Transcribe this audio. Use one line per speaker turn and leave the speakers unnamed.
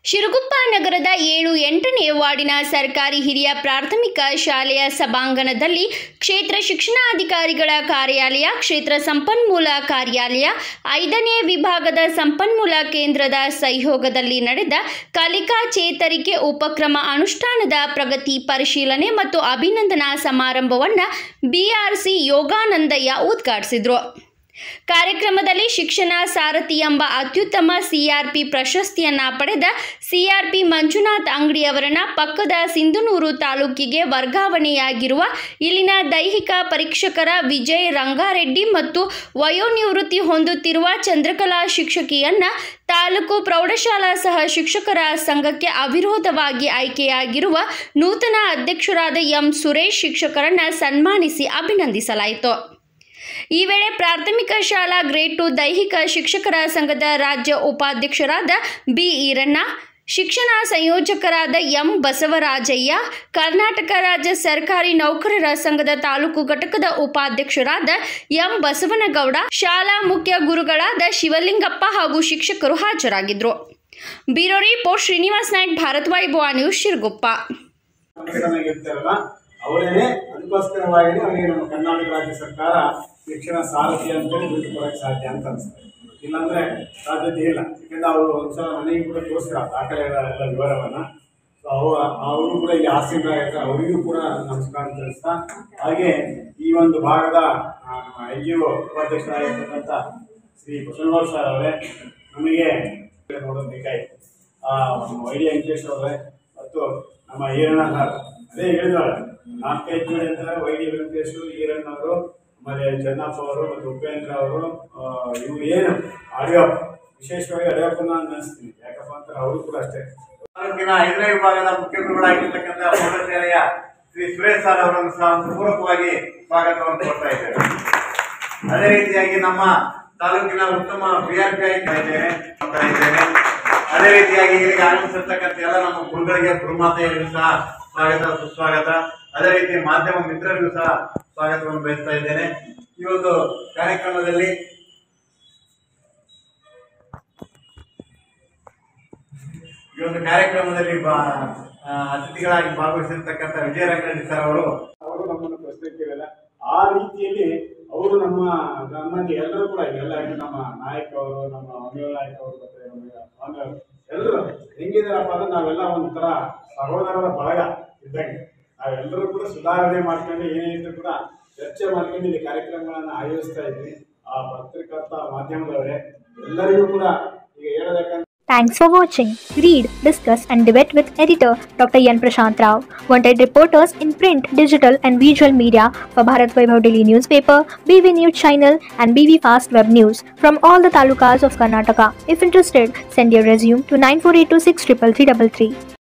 ಶಿರಗುಪ್ಪ ನಗರದ ಏಳು ಎಂಟನೇ ವಾರ್ಡಿನ ಸರ್ಕಾರಿ ಹಿರಿಯ ಪ್ರಾಥಮಿಕ ಶಾಲೆಯ ಸಭಾಂಗಣದಲ್ಲಿ ಕ್ಷೇತ್ರ ಶಿಕ್ಷಣಾಧಿಕಾರಿಗಳ ಕಾರ್ಯಾಲಯ ಕ್ಷೇತ್ರ ಸಂಪನ್ಮೂಲ ಕಾರ್ಯಾಲಯ ಐದನೇ ವಿಭಾಗದ ಸಂಪನ್ಮೂಲ ಕೇಂದ್ರದ ಸಹಯೋಗದಲ್ಲಿ ನಡೆದ ಕಲಿಕಾ ಚೇತರಿಕೆ ಉಪಕ್ರಮ ಅನುಷ್ಠಾನದ ಪ್ರಗತಿ ಪರಿಶೀಲನೆ ಮತ್ತು ಅಭಿನಂದನಾ ಸಮಾರಂಭವನ್ನು ಬಿಆರ್ಸಿ ಯೋಗಾನಂದಯ್ಯ ಉದ್ಘಾಟಿಸಿದರು ಕಾರ್ಯಕ್ರಮದಲ್ಲಿ ಶಿಕ್ಷಣ ಸಾರಥಿ ಎಂಬ ಅತ್ಯುತ್ತಮ ಸಿಆರ್ಪಿ ಪ್ರಶಸ್ತಿಯನ್ನ ಪಡೆದ ಸಿಆರ್ಪಿ ಮಂಜುನಾಥ್ ಅಂಗಡಿಯವರನ್ನ ಪಕ್ಕದ ಸಿಂಧನೂರು ತಾಲೂಕಿಗೆ ವರ್ಗಾವಣೆಯಾಗಿರುವ ಇಲ್ಲಿನ ದೈಹಿಕ ಪರೀಕ್ಷಕರ ವಿಜಯ್ ರಂಗಾರೆಡ್ಡಿ ಮತ್ತು ವಯೋನಿವೃತ್ತಿ ಹೊಂದುತ್ತಿರುವ ಚಂದ್ರಕಲಾ ಶಿಕ್ಷಕಿಯನ್ನ ತಾಲೂಕು ಪ್ರೌಢಶಾಲಾ ಸಹ ಶಿಕ್ಷಕರ ಸಂಘಕ್ಕೆ ಅವಿರೋಧವಾಗಿ ಆಯ್ಕೆಯಾಗಿರುವ ನೂತನ ಅಧ್ಯಕ್ಷರಾದ ಎಂ ಸುರೇಶ್ ಶಿಕ್ಷಕರನ್ನ ಸನ್ಮಾನಿಸಿ ಅಭಿನಂದಿಸಲಾಯಿತು ಈ ವೇಳೆ ಪ್ರಾಥಮಿಕ ಶಾಲಾ ಗ್ರೇಡ್ ಟು ದೈಹಿಕ ಶಿಕ್ಷಕರ ಸಂಘದ ರಾಜ್ಯ ಉಪಾಧ್ಯಕ್ಷರಾದ ಬಿ ಈರಣ್ಣ ಶಿಕ್ಷಣ ಸಂಯೋಜಕರಾದ ಎಂ ಬಸವರಾಜಯ್ಯ ಕರ್ನಾಟಕ ರಾಜ್ಯ ಸರ್ಕಾರಿ ನೌಕರರ ಸಂಘದ ತಾಲೂಕು ಘಟಕದ ಉಪಾಧ್ಯಕ್ಷರಾದ ಎಂ ಬಸವನಗೌಡ ಶಾಲಾ ಮುಖ್ಯ ಗುರುಗಳಾದ ಶಿವಲಿಂಗಪ್ಪ ಹಾಗೂ ಶಿಕ್ಷಕರು ಹಾಜರಾಗಿದ್ದರು bureau report Srinivas Naik Bharat Vaibhava news Siruguppa
ಇರ್ತಾರಲ್ಲ ಅವರೇನೆ ಅದಕ್ಕೋಸ್ಕರವಾಗಿ ಅವರಿಗೆ ನಮ್ಮ ಕರ್ನಾಟಕ ರಾಜ್ಯ ಸರ್ಕಾರ ಶಿಕ್ಷಣ ಸಾರಥಿ ಅಂತೇಳಿ ದುಡ್ಡು ಕೊಡಕ್ಕೆ ಸಾಧ್ಯ ಅಂತ ಅನ್ಸುತ್ತೆ ಇಲ್ಲಾಂದ್ರೆ ಸಾಧ್ಯತೆ ಇಲ್ಲ ಯಾಕಂದ್ರೆ ಅವರು ಒಂದ್ಸಲ ನನಗೆ ಕೂಡ ತೋರಿಸ್ತಾರೆ ಆ ದಾಖಲೆಗಳ ಎಲ್ಲ ವಿವರವನ್ನ ಸೊ ಅವ್ರ ಅವರು ಕೂಡ ಇಲ್ಲಿ ಆಸೀನರಾಗಿರ್ತಾರೆ ಅವರಿಗೂ ಕೂಡ ನಮಸ್ಕಾರ ತಿಳಿಸ್ತಾ ಹಾಗೆ ಈ ಒಂದು ಭಾಗದ ಆ, ನಮ್ಮ ಎನ್ ಜಿ ಒ ಉಪಾಧ್ಯಕ್ಷರಾಗಿರ್ತಕ್ಕಂಥ ಶ್ರೀ ಬಸವನಗೌಡ ಸರ್ ಅವರೇ ನಮಗೆ ನೋಡೋದಕ್ಕಾಯ್ತು ವೈ ಡಿ ವೆಂಕಟೇಶ್ ಅವರೇ ಮತ್ತು ನಮ್ಮ ಈರಣ್ಣ ಸರ್ ಅದೇ ಹೇಳಿದವಲ್ಲ ನಾಲ್ಕೈದು ಜನ ಇರ್ತಾರೆ ವೈ ಡಿ ವೆಂಕಟೇಶ್ ಈರಣ್ಣ ಅವರು ಆಮೇಲೆ ಚೆನ್ನಪ್ಪ ಅವರು ಮತ್ತು ಉಪೇಂದ್ರ ಅವರು ಇವು ಏನು ಆಡಿಯೋ ವಿಶೇಷವಾಗಿ ಅಡಿಯಪ್ಪನ ಅಂತ ಅನಿಸ್ತೀನಿ ಯಾಕಪ್ಪ ಅಂತ ಅವರು ಕೂಡ ಅಷ್ಟೇ
ತಾಲೂಕಿನ ಐದನೇ ವಿಭಾಗದ ಮುಖ್ಯ ಗುರುಗಳಾಗಿರ್ತಕ್ಕಂಥ ಪ್ರೌಢಶಾಲೆಯ ಶ್ರೀ ಸುರೇಶ್ ಸರ್ ಅವರನ್ನು ಸಹ ಪೂರಕವಾಗಿ ಸ್ವಾಗತವನ್ನು ಕೊಡ್ತಾ ಇದ್ದೇವೆ ಅದೇ ರೀತಿಯಾಗಿ ನಮ್ಮ ತಾಲೂಕಿನ ಉತ್ತಮ ಪಿ ಆರ್ ಪಿ ಇದ್ದೇನೆ ಮಾಡ್ತಾ ಇದ್ದೇನೆ ಅದೇ ರೀತಿಯಾಗಿ ಇಲ್ಲಿಗೆ ಆಗಮಿಸಿರ್ತಕ್ಕಂಥ ಎಲ್ಲ ನಮ್ಮ ಗುರುಗಳಿಗೆ ಗುರುಮಾತೆಯರಿಗೂ ಸಹ ಸ್ವಾಗತ ಸುಸ್ವಾಗತ ಅದೇ ರೀತಿ ಮಾಧ್ಯಮ ಮಿತ್ರರಿಗೂ ಸಹ ಸ್ವಾಗತವನ್ನು ಬಯಸ್ತಾ ಇದ್ದೇನೆ ಈ ಒಂದು ಕಾರ್ಯಕ್ರಮದಲ್ಲಿ ಈ ಒಂದು ಕಾರ್ಯಕ್ರಮದಲ್ಲಿ ಬಾ ಆ, ಅತಿಥಿಗಳಾಗಿ ಭಾಗವಹಿಸಿರ್ತಕ್ಕಂಥ ವಿಜಯ ರಂಗರೆಡ್ಡಿ ಸರ್ ಅವರು
ಅವರು ನಮ್ಮನ್ನು ಪ್ರಶ್ನೆ ಕೇಳಿಲ್ಲ ಆ ರೀತಿಯಲ್ಲಿ ಅವರು ನಮ್ಮ ನಮ್ಮಲ್ಲಿ ಎಲ್ಲರೂ ಕೂಡ ಎಲ್ಲ ನಮ್ಮ ನಾಯಕ ಅವರು ನಮ್ಮ ಅಮಿಯ ನಾಯಕ ಅವರು ಮತ್ತೆ ನಮ್ಮ ಸ್ವಾಮಿ ಅವರು ಎಲ್ಲರೂ ಹೆಂಗಿದಾರಪ್ಪ ಅಂದ್ರೆ ನಾವೆಲ್ಲ ಒಂಥರ ಸಹೋದರರ ಬಳಗ ಇದ್ದಂಗೆ ನಾವೆಲ್ಲರೂ ಕೂಡ ಸುಧಾರಣೆ ಮಾಡ್ಕೊಂಡು ಏನೇನಿದ್ರು ಕೂಡ ಚರ್ಚೆ ಮಾಡ್ಕೊಂಡು ಇಲ್ಲಿ ಕಾರ್ಯಕ್ರಮಗಳನ್ನ ಆಯೋಜಿಸ್ತಾ ಇದ್ವಿ ಆ ಪತ್ರಿಕರ್ತ ಮಾಧ್ಯಮದವರೇ ಎಲ್ಲರಿಗೂ ಕೂಡ ಈಗ ಹೇಳಬೇಕಂತ
Thanks for watching. Read, discuss, and debate with editor Dr. Yan Prashant Rao. Wanted reporters in print, digital, and visual media for Bharat Vaibhav Daily newspaper, BV News channel, and BV Fast Web News from all the talukas of Karnataka. If interested, send your resume to 9482633333.